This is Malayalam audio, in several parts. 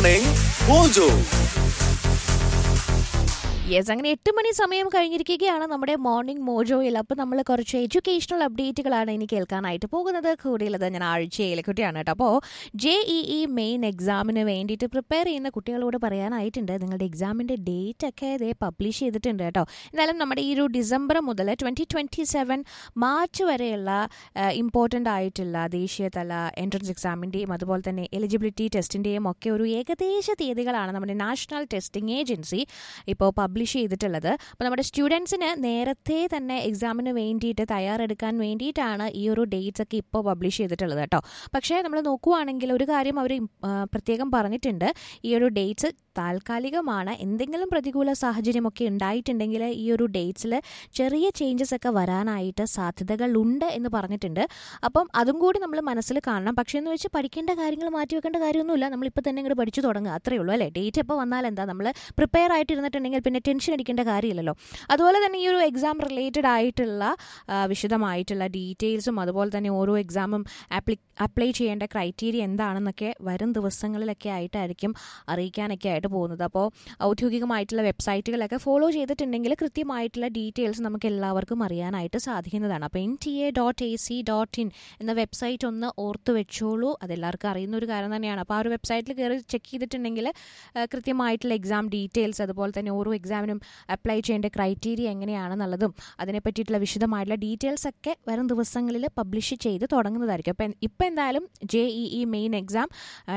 മോർണിംഗ് മോജോ യെസ് അങ്ങനെ എട്ട് മണി സമയം കഴിഞ്ഞിരിക്കുകയാണ് നമ്മുടെ മോർണിംഗ് മോജോയിൽ അപ്പോൾ നമ്മൾ കുറച്ച് എഡ്യൂക്കേഷണൽ അപ്ഡേറ്റുകളാണ് ഇനി കേൾക്കാനായിട്ട് പോകുന്നത് കൂടിയുള്ളത് ഞാൻ ആഴ്ചയിലെ കുട്ടിയാണ് കേട്ടോ അപ്പോൾ ജെ ഇ ഇ മെയിൻ എക്സാമിന് വേണ്ടിയിട്ട് പ്രിപ്പയർ ചെയ്യുന്ന കുട്ടികളോട് പറയാനായിട്ടുണ്ട് നിങ്ങളുടെ എക്സാമിൻ്റെ ഡേറ്റ് ഒക്കെ ഇതേ പബ്ലിഷ് ചെയ്തിട്ടുണ്ട് കേട്ടോ എന്നാലും നമ്മുടെ ഈ ഒരു ഡിസംബർ മുതൽ ട്വൻറ്റി ട്വൻറ്റി സെവൻ മാർച്ച് വരെയുള്ള ഇമ്പോർട്ടൻ്റ് ആയിട്ടുള്ള ദേശീയതല എൻട്രൻസ് എക്സാമിൻ്റെയും അതുപോലെ തന്നെ എലിജിബിലിറ്റി ടെസ്റ്റിൻ്റെയും ഒക്കെ ഒരു ഏകദേശ തീയതികളാണ് നമ്മുടെ നാഷണൽ ടെസ്റ്റിംഗ് ഏജൻസി ഇപ്പോൾ പബ്ലിഷ് ചെയ്തിട്ടുള്ളത് അപ്പോൾ നമ്മുടെ സ്റ്റുഡൻസിന് നേരത്തെ തന്നെ എക്സാമിന് വേണ്ടിയിട്ട് തയ്യാറെടുക്കാൻ വേണ്ടിയിട്ടാണ് ഈ ഒരു ഡേറ്റ്സ് ഒക്കെ ഇപ്പോൾ പബ്ലിഷ് ചെയ്തിട്ടുള്ളത് കേട്ടോ പക്ഷേ നമ്മൾ നോക്കുവാണെങ്കിൽ ഒരു കാര്യം അവർ പ്രത്യേകം പറഞ്ഞിട്ടുണ്ട് ഈ ഒരു ഡേറ്റ്സ് താൽക്കാലികമാണ് എന്തെങ്കിലും പ്രതികൂല സാഹചര്യമൊക്കെ ഉണ്ടായിട്ടുണ്ടെങ്കിൽ ഈ ഒരു ഡേറ്റ്സിൽ ചെറിയ ചേഞ്ചസ് ഒക്കെ വരാനായിട്ട് സാധ്യതകളുണ്ട് എന്ന് പറഞ്ഞിട്ടുണ്ട് അപ്പം അതും കൂടി നമ്മൾ മനസ്സിൽ കാണണം പക്ഷേ എന്ന് വെച്ച് പഠിക്കേണ്ട കാര്യങ്ങൾ മാറ്റി വെക്കേണ്ട കാര്യമൊന്നുമില്ല നമ്മളിപ്പോൾ തന്നെ ഇങ്ങോട്ട് പഠിച്ചു തുടങ്ങുക അത്രയേ ഉള്ളൂ അല്ലേ ഡേറ്റ് എപ്പോൾ വന്നാൽ എന്താ നമ്മൾ പ്രിപ്പയർ ആയിട്ട് ഇരുന്നിട്ടുണ്ടെങ്കിൽ പിന്നെ ടെൻഷൻ അടിക്കേണ്ട കാര്യമില്ലല്ലോ അതുപോലെ തന്നെ ഈ ഒരു എക്സാം റിലേറ്റഡ് ആയിട്ടുള്ള ആ, വിശദമായിട്ടുള്ള ഡീറ്റെയിൽസും അതുപോലെ തന്നെ ഓരോ എക്സാമും ആപ്ലി അപ്ലൈ ചെയ്യേണ്ട ക്രൈറ്റീരിയ എന്താണെന്നൊക്കെ വരും ദിവസങ്ങളിലൊക്കെ ആയിട്ടായിരിക്കും അറിയിക്കാനൊക്കെ ആയിട്ട് പോകുന്നത് അപ്പോൾ ഔദ്യോഗികമായിട്ടുള്ള വെബ്സൈറ്റുകളൊക്കെ ഫോളോ ചെയ്തിട്ടുണ്ടെങ്കിൽ കൃത്യമായിട്ടുള്ള ഡീറ്റെയിൽസ് നമുക്ക് എല്ലാവർക്കും അറിയാനായിട്ട് സാധിക്കുന്നതാണ് അപ്പോൾ N T A dot A C dot in എന്ന വെബ്സൈറ്റ് ഒന്ന് ഓർത്ത് വെച്ചോളൂ അതെല്ലാവർക്കും അറിയുന്ന ഒരു കാര്യം തന്നെയാണ് അപ്പോൾ ആ ഒരു വെബ്സൈറ്റിൽ കയറി ചെക്ക് ചെയ്തിട്ടുണ്ടെങ്കിൽ ആ, കൃത്യമായിട്ടുള്ള എക്സാം ഡീറ്റെയിൽസ് അതുപോലെ തന്നെ ഓരോ എക്സാമിനും അപ്ലൈ ചെയ്യേണ്ട ക്രൈറ്റീരിയ എങ്ങനെയാണെന്നുള്ളതും അതിനെ പറ്റിയിട്ടുള്ള വിശദമായിട്ടുള്ള ഡീറ്റെയിൽസ് ഒക്കെ വരും ദിവസങ്ങളിൽ പബ്ലിഷ് ചെയ്ത് തുടങ്ങുന്നതായിരിക്കും അപ്പം ഇപ്പം എന്തായാലും J E E main exam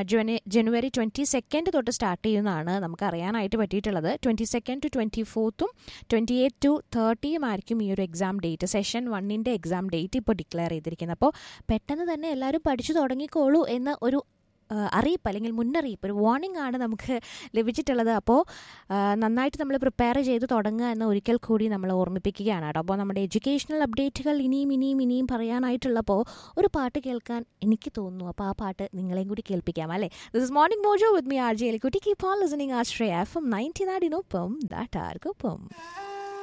January twenty second തൊട്ട് സ്റ്റാർട്ട് ചെയ്യുന്നതാണ് നമുക്ക് അറിയാനായിട്ട് പറ്റിയിട്ടുള്ളത് ട്വൻറ്റി സെക്കൻഡ് ടു ട്വൻറ്റി ഫോർത്തും ട്വൻറ്റി എയ്റ്റ് ടു തേർട്ടിയും ആയിരിക്കും ഈ ഒരു എക്സാം ഡേറ്റ് സെഷൻ വണ്ണിൻ്റെ എക്സാം ഡേറ്റ് ഇപ്പോൾ ഡിക്ലെയർ ചെയ്തിരിക്കുന്നത് അപ്പോൾ പെട്ടെന്ന് തന്നെ എല്ലാവരും പഠിച്ചു തുടങ്ങിക്കോളൂ എന്ന് ഒരു ആ, അറിയിപ്പ് അല്ലെങ്കിൽ മുന്നറിയിപ്പ് ഒരു വാർണിംഗ് ആണ് നമുക്ക് ലഭിച്ചിട്ടുള്ളത് അപ്പോൾ ആ, നന്നായിട്ട് നമ്മൾ പ്രിപ്പയർ ചെയ്ത് തുടങ്ങുക എന്ന് ഒരിക്കൽ കൂടി നമ്മൾ ഓർമ്മിപ്പിക്കുകയാണ് കേട്ടോ അപ്പോൾ നമ്മുടെ എഡ്യൂക്കേഷണൽ അപ്ഡേറ്റുകൾ ഇനിയും ഇനിയും ഇനിയും പറയാനായിട്ടുള്ളപ്പോൾ ഒരു പാട്ട് കേൾക്കാൻ എനിക്ക് തോന്നുന്നു അപ്പോൾ ആ പാട്ട് നിങ്ങളെയും കൂടി കേൾപ്പിക്കാം അല്ലേ this is morning mojo with me R G എലിക്കുട്ടി keep on listening Ashraya F M ninety നാടിനൊപ്പം ദാറ്റ് ആർക്കൊപ്പം